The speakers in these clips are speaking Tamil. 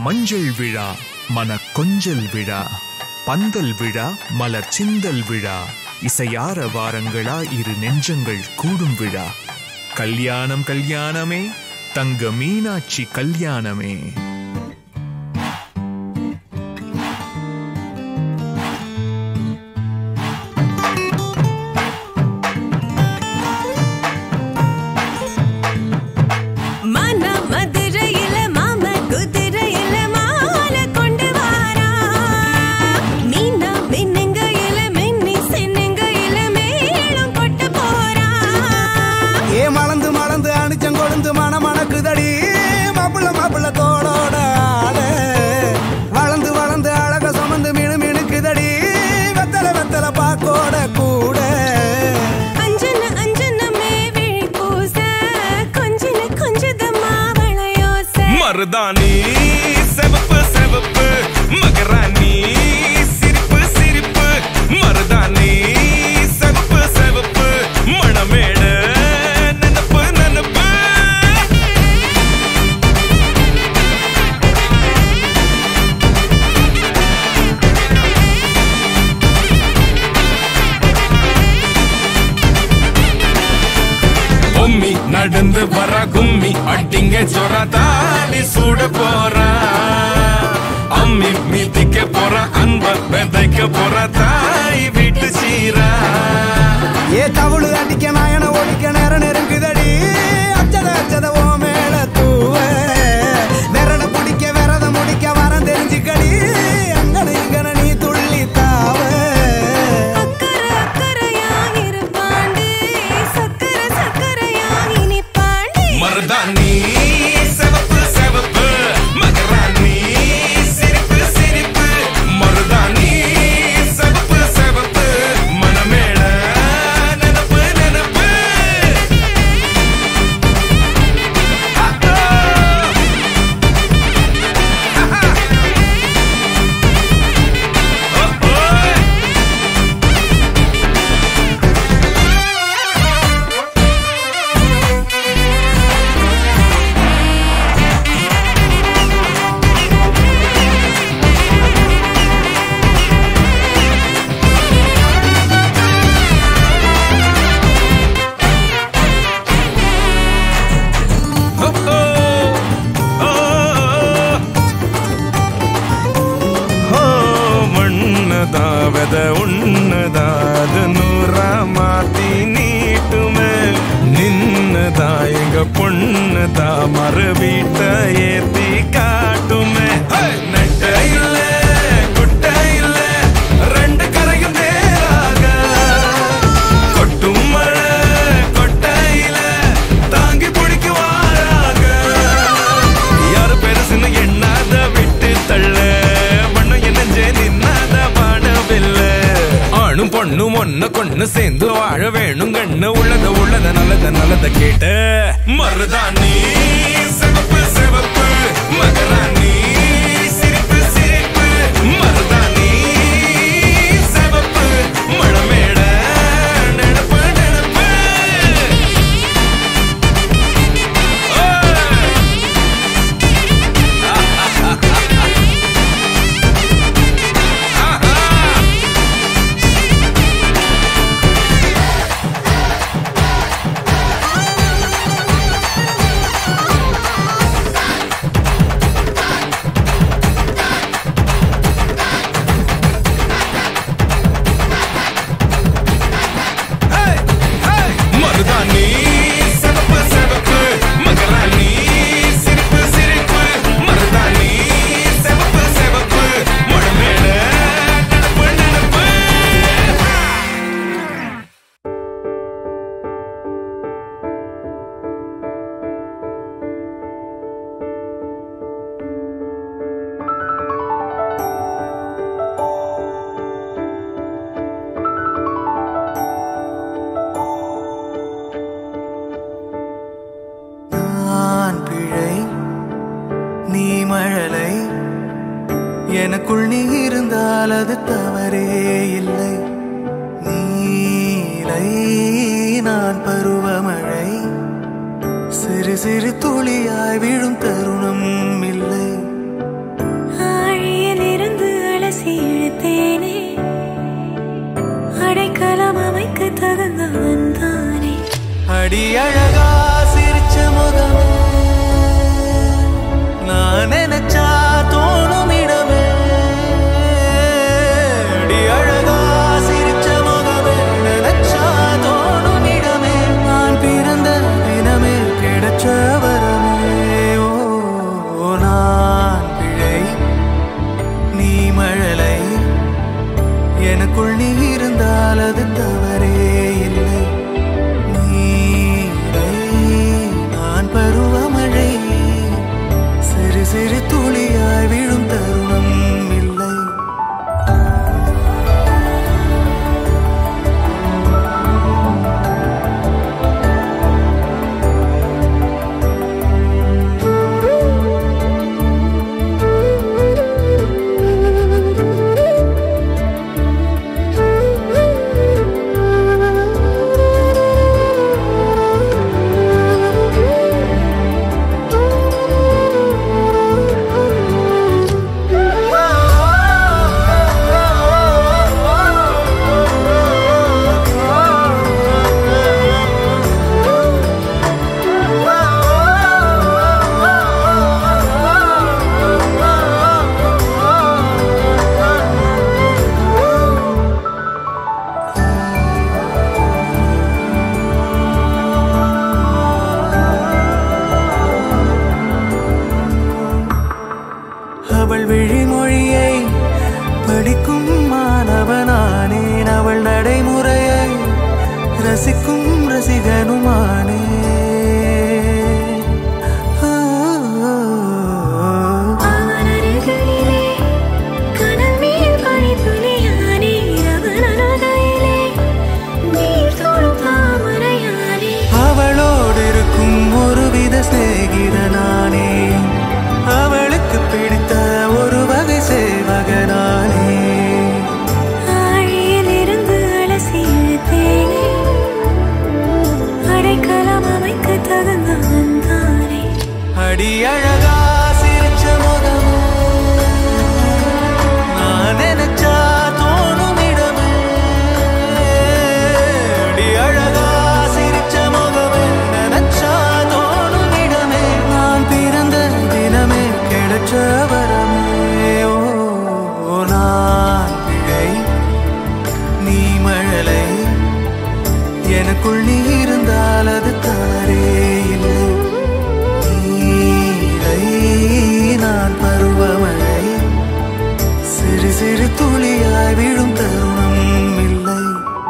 மஞ்சள் விழா மன கொஞ்சல் விழா பந்தல் விழா மலர் சிந்தல் விழா இசையார வாரங்களா இரு நெஞ்சங்கள் கூடும் விழா கல்யாணம் கல்யாணமே தங்க மீனாட்சி கல்யாணமே மன மதுரையில மாம குதிரையில மாலை கொண்டு வாரா மீனா மின்னுங்கையில மின்னி சின்னுங்கையில மேளம் கொட்டு போறா ஏ மலந்து மலந்து அணிச்சம் கொழுந்து மன மணக்குதடி மாப்பிள்ள மாப்பிள்ள தோளோட ஆட வளர்ந்து வளர்ந்து அழக சுமந்து மினு மினுக்குதடி வெத்தல வெத்தல பாக்கோட கூட அஞ்சன அஞ்சனமே விழி பூச கொஞ்சன கொஞ்சதம்மா வளையோச மருதாணி செவப்பு செவப்பு மகராணி சிரிப்பு சிரிப்பு மருதாணி செவப்பு செவப்பு மணமேட நினப்பு நினப்பு பொம்மி நடந்து வர கும்மி அட்டிங்க சொர தாலி சூட போறா அம்மி மீதிக்க போற அன்ப விதைக்க போற தாய் வீட்டு சீரா ஏ தவுளு அடிக்க நாயன ஒழிக்க நேரம் நெருங்குதடி அச்சத அச்சத ஓ மேல தூவ விரட பிடிக்க விரத முடிக்க வரம் தெரிஞ்சுக்கடி அங்கன இங்கன நீ துள்ளி தாவ அக்கறை அக்கறையா இருப்பாண்டி சக்கர சக்கரையா இனிப்பாண்டி மருதாணி செவப்பு செவப்பு மகராணி சிரிப்பு சிரிப்பு மருதாணி செவப்பு செவப்பு மணமேட நினப்பு நினப்பு ಮಣ್ಣದಾವದ ಉಣ್ಣದಾದ ನೂರ ಮಾತಿ ನೀಟುಮೆ ನಿನ್ನದಾಯಗ பொண்ணுத மறு வீட்ட ஏத்தி காட்டுமே நட்ட இல்ல குட்ட இல்ல ரெண்டு கரையும் நேராக கொட்டும் மழை கொட்டையில தாங்கி பிடிக்குவாராக யாரு பெருசுன்னு எண்ணாத விட்டு தள்ள மண்ணு என்னஞ்சே நின்னாத பாடவில்ல ஆணும் பொண்ணும் ஒன்ன கொண்டு சேர்ந்து வாழ வேணும் கண்ணு உள்ளத உள்ளத நல்லத நல்லத கேட்டு மருதாணி சிவப்பு சிவப்பு மகராணி சிரிப்பு சிரிப்பு மருதாணி சிவப்பு மழமேட நினப்பு நினப்பு ஓய்! மருதாணி சிவப்பு சிவப்பு மகராணி சிரிப்பு சிரிப்பு மருதாணி சிவப்பு சிவப்பு மழமேட நினப்பு நினப்பு நான் பிழை நீ மழலை எனக்குள் நீ இருந்தால் அது தவறே இல்லை நீலை நான் பருவமழை சிறு சிறு துளியாய் விழும் தருணம் இல்லை அமைக்க தகுந்தவன் தானே அடி அழகா சிரிச்ச முகமே நான் நினைச்சா தோணும் இடமே அடி அழகா சிரிச்ச முகமே நினைச்சா தோணும் இடமே நான் பிறந்த தினமே கிடைச்ச வரமே ஓ நான் பிழை நீ மழலை எனக்குள் நீ இருந்தால் அது தவறே இல்லை நீரை நான் பருவமழை சிறு சிறு துளியாய் விழும் தருணம் இல்லை அவள் விழிமொழியை படிக்கும் மாணவனானேன் அவள் நடைமுறையை ரசிக்கும் ரசிகனுமானே அவனருகிலே கனல் மேல் பனித்துளியானே அவனருகிலே நீர் தோடும் தாமரையானே அவளோடு இருக்கும் ஒருவித சிநேகிதனானே அவளுக்கு பிடித்த ஒரு வகை சேவகனானே ஆழியிலிருந்து அலசி இழுத்தேனே அடைக்கலம் அமைக்க தகுந்தவன் தானே அடி அழகா சிரிச்ச முகமே நான் நினைச்சா தோணும் இடமே அடி அழகா சிரிச்ச முகமே நினைச்சா தோணும் இடமே நான் பிறந்த தினமே கிடைச்ச வரமே ஓ நான் பிழை நீ மழலை எனக்குள் நீ இருந்தால் அது தவறே இல்லை நீரை நான் பருவமழை சிறு சிறு துளியாய் விழும் தருணம் இல்லை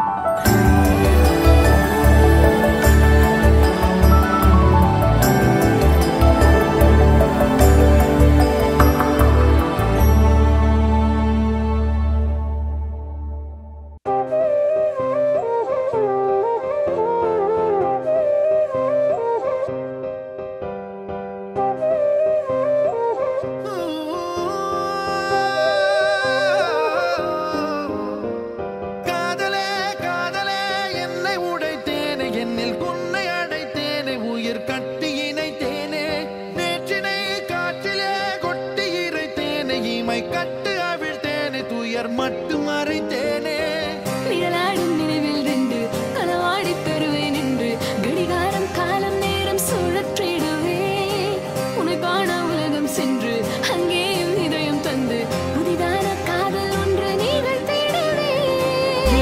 காதலே காதலே என்னை உடைத்தேனே என்னில் உன்னை அடைத்தேனே உயிர் கட்டி இணைத்தேனே நேற்றினை காற்றிலே கொட்டி இறைத்தேனே இமை கட்டு அவிழ்த்தேனே துயர் மட்டும் மறைத்தேனே நிழலாடும் நினைவில் நின்று களவாடிப் பெறுவேன் என்று கடிகாரம் காலம் நேரம் சுழற்றிடுவே உன்னை காண உலகம் சென்று அங்கேயும் இதயம் தந்து புதிதான காதல் ஒன்று நீங்கள் தேடுவே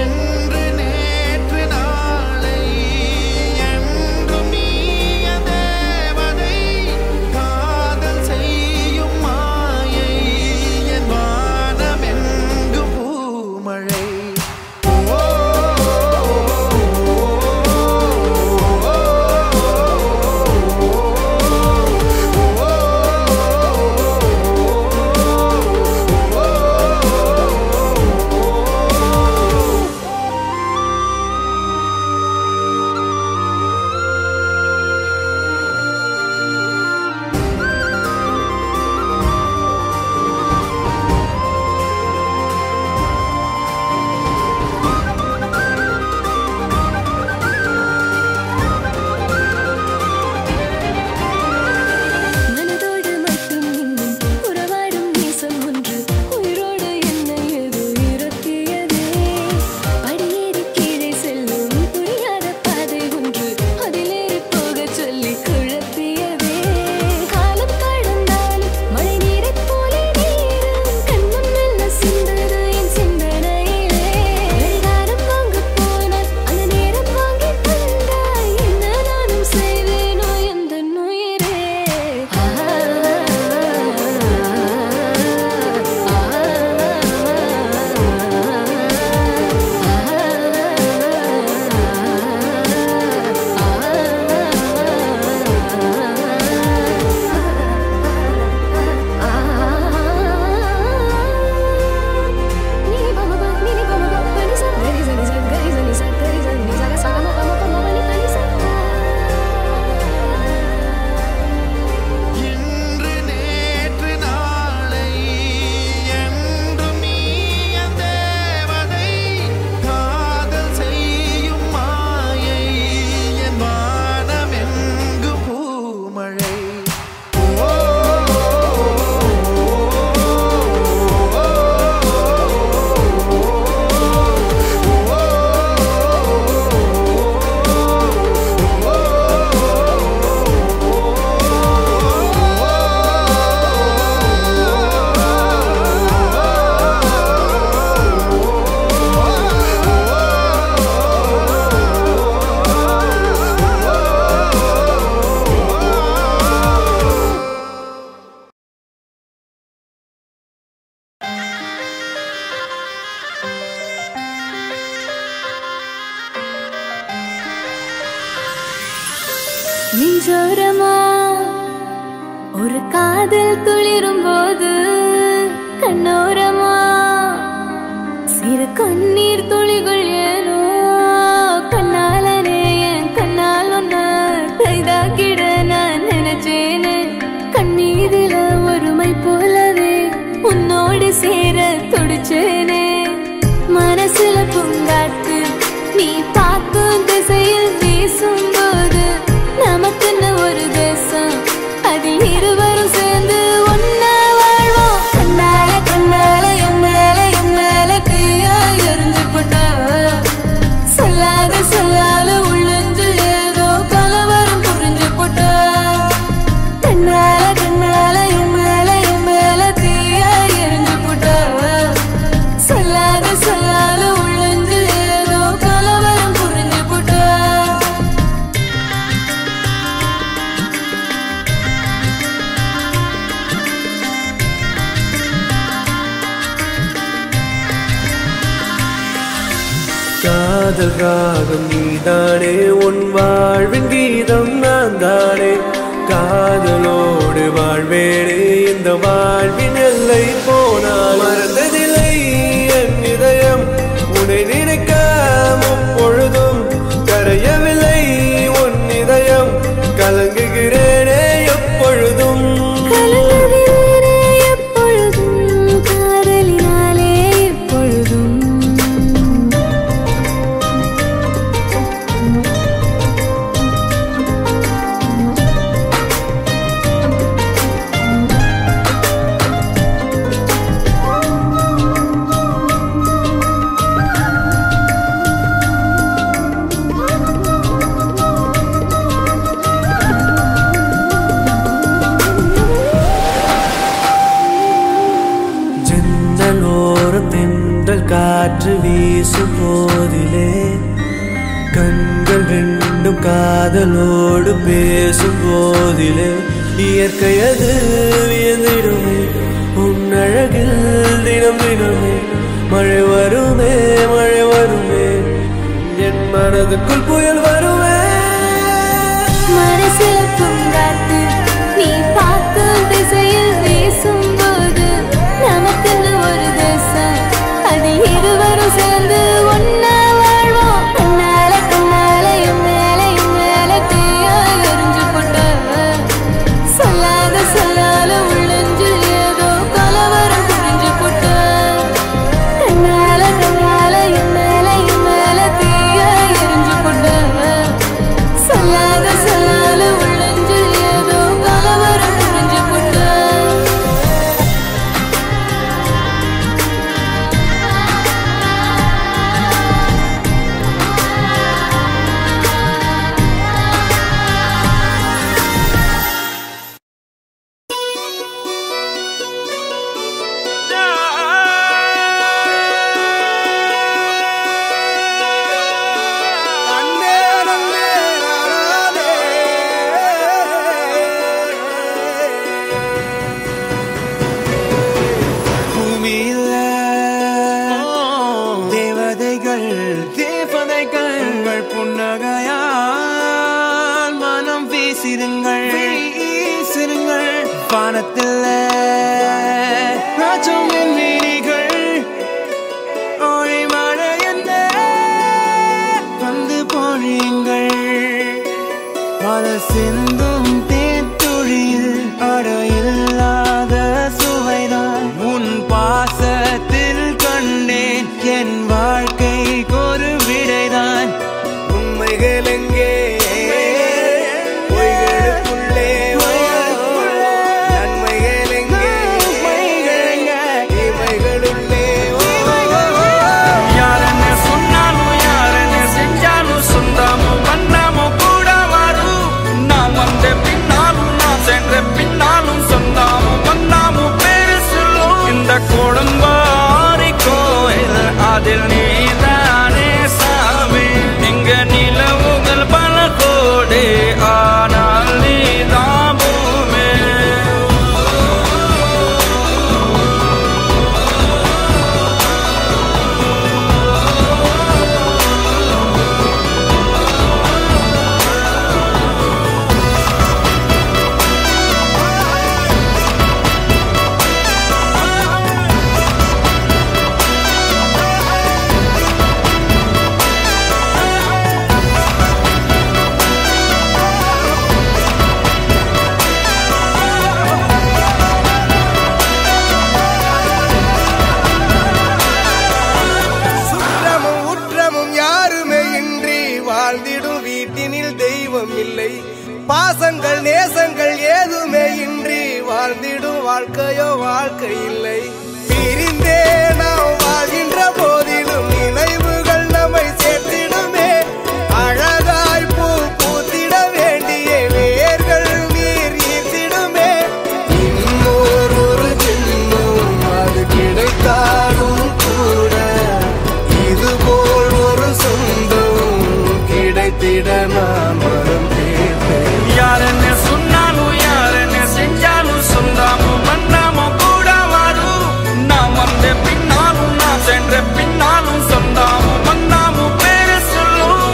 என்று நேற்று நாளை என்றும் நீயதே நெஞ்சோரமா ஒரு காதல் துளிரும் போது கண்ணோரமா சிறு கண்ணீர் துளிகள் ஏனோ கண்ணாலனே என் கண்ணால் ஒன்ன கைதாக்கிட நான் நினைச்சேனே கண்ணீரில ஒருமை போலவே உன்னோடு சேர துடிச்சேனே மனசுல பூங்காத்து நீ பார்க்கும் திசையில் வீசும்போது நமக்குன்னு ஒரு தேசம் அதில் இருவரும் சேர்ந்து ஒன்னா வாழ்வோம் கண்ணால கண்ணால என் மேல என் மேல தீயா எரிஞ்சு போட்டா சொல்லாத சொல்லாத உள்ளஞ்சு ஏதோ கலவரம் புரிஞ்சு போட்டா கண்ணால கண்ணால என் மேல என் மேல தீயா எரிஞ்சு போட்டா சொல்லாத சொல்லாத உள்ளஞ்சு ஏதோ கலவரம் புரிஞ்சு போட்டா காதல் ராகம் நீதானே உன் வாழ்வின் கீதம் நான் தானே காதலோடு வாழ்வேனே இந்த வாழ்வின் எல்லை போனால் மறந்ததில்லை என் இதயம் உன்னை நினைக்க முப்பொழுதும் கரையவில்லை உன் இதயம் கலங்குகிறேனே எப்பொழுதும் கலங்குகிறேனே எப்பொழுதும் காதலினாலே எப்பொழுதும் ஜன்னலோரம் தென்றல் காற்று வீசும் போதிலே கண்கள் ரெண்டும் காதலோடு பேசும் போதிலே இயற்கையது வியந்திடுமே உன் அழகில் தினம் தினமே மழை வருமே மழை வருமே என் மனதுக்குள் புயல் வருமே மனசுல பூங்காத்து நீ பார்க்கும் திசையில் வீசும்போது நமக்குன்னு ஒரு தேசம் அதில் இருவரும் சேர்ந்து ஒன்னா வாழ்வோம் கண்ணால கண்ணால என் மேல என் மேல தீயா எரிஞ்சு போட்ட சொல்லாத சொல்லாத உள்ளஞ்சு ஏதோ கலவரம் புரிஞ்சு போட்ட கண்ணால கண்ணால என் மேல என் மேல தீயா எரிஞ்சு போட்ட சொல்லாத சொல்லாத உள்ளஞ்சு ஏதோ கலவரம் புரிஞ்சு போட்ட அண்ணே நன்னே நானே பூமியில தேவதைகள் தேவதைகள் உங்கள் புன்னகையால் மனம் வீசிருங்கள் வீசிருங்கள் வானத்தில் ராஜம் என் மீனிகள் ஒளி மழை என்ன வந்து பொழியுங்கள் பல சிந்தும் தேத்துழியில் அடையில்லாத சுவைதான் உன் பாசத்தில் கண்டேன் என் வாழ்க்கைக்கு ஒரு விடைதான் உண்மைகள் எங்கே பொய்களுக்குள்ளே நன்மைகள் எங்கே தீமைகளுள்ளே யாரன்னு சொன்னாலும் யாரன்னு செஞ்சாலும் சொந்தாமும் வண்ணாமும் கூட வரும் நான் வந்த பின்னாலும் நான் சென்ற பின்னாலும் சொந்தாமும் வண்ணாமும் பேரு சொல்லும் இந்த கோடம் பாசங்கள் நேசங்கள் ஏதுமே இன்றி வாழ்ந்திடும் வாழ்க்கையோ வாழ்க்கை இல்லை பிரிந்தே நாம் வாழ்கின்ற போதிலும் நினைவுகள் நம்மை சேர்த்திடுமே அழகாய் பூ பூத்திட வேண்டிய வேர்கள் நீர் ஈர்த்திடுமே இன்னொரு ஒரு ஜென்மம் அது கிடைத்தாலும் கூட இதுபோல் ஒரு சொந்தம் கிடைத்திட நான் வரம் கேட்டேன் யாருன்னு சொன்னாலும் யாருன்னு செஞ்சாலும் சொந்தாமும் வந்தாமும் கூட வரும் நாம் வந்த பின்னாலும் நான் சென்ற பின்னாலும் சொந்தாமும் வந்தாமும் பேரு சொல்லும்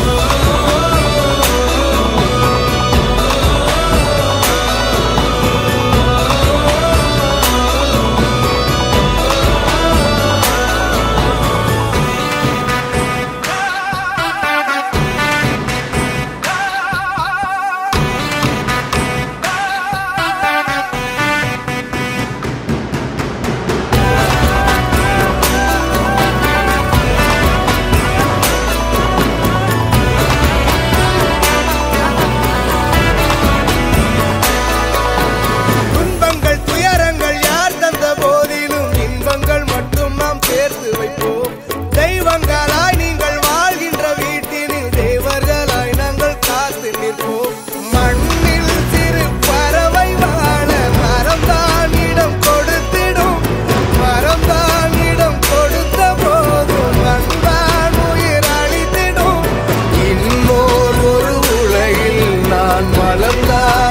துன்பங்கள் துயரங்கள் யார் தந்த போதிலும் இன்பங்கள் மட்டும் நாம் சேர்த்து வைப்போம் தெய்வங்களாய் நீங்கள் வாழ்கின்ற வீட்டினில் தேவர்களாய் நாங்கள் காத்து நிற்போம் மண்ணில் சிறு பறவை வாழ மரம்தான் இடம் கொடுத்திடும் மரம்தான் இடம் கொடுத்த போதும் அன்பான் உயிர் அளித்திடும் இன்னோர் ஒரு உலகில் நான் வளர்ந்தால்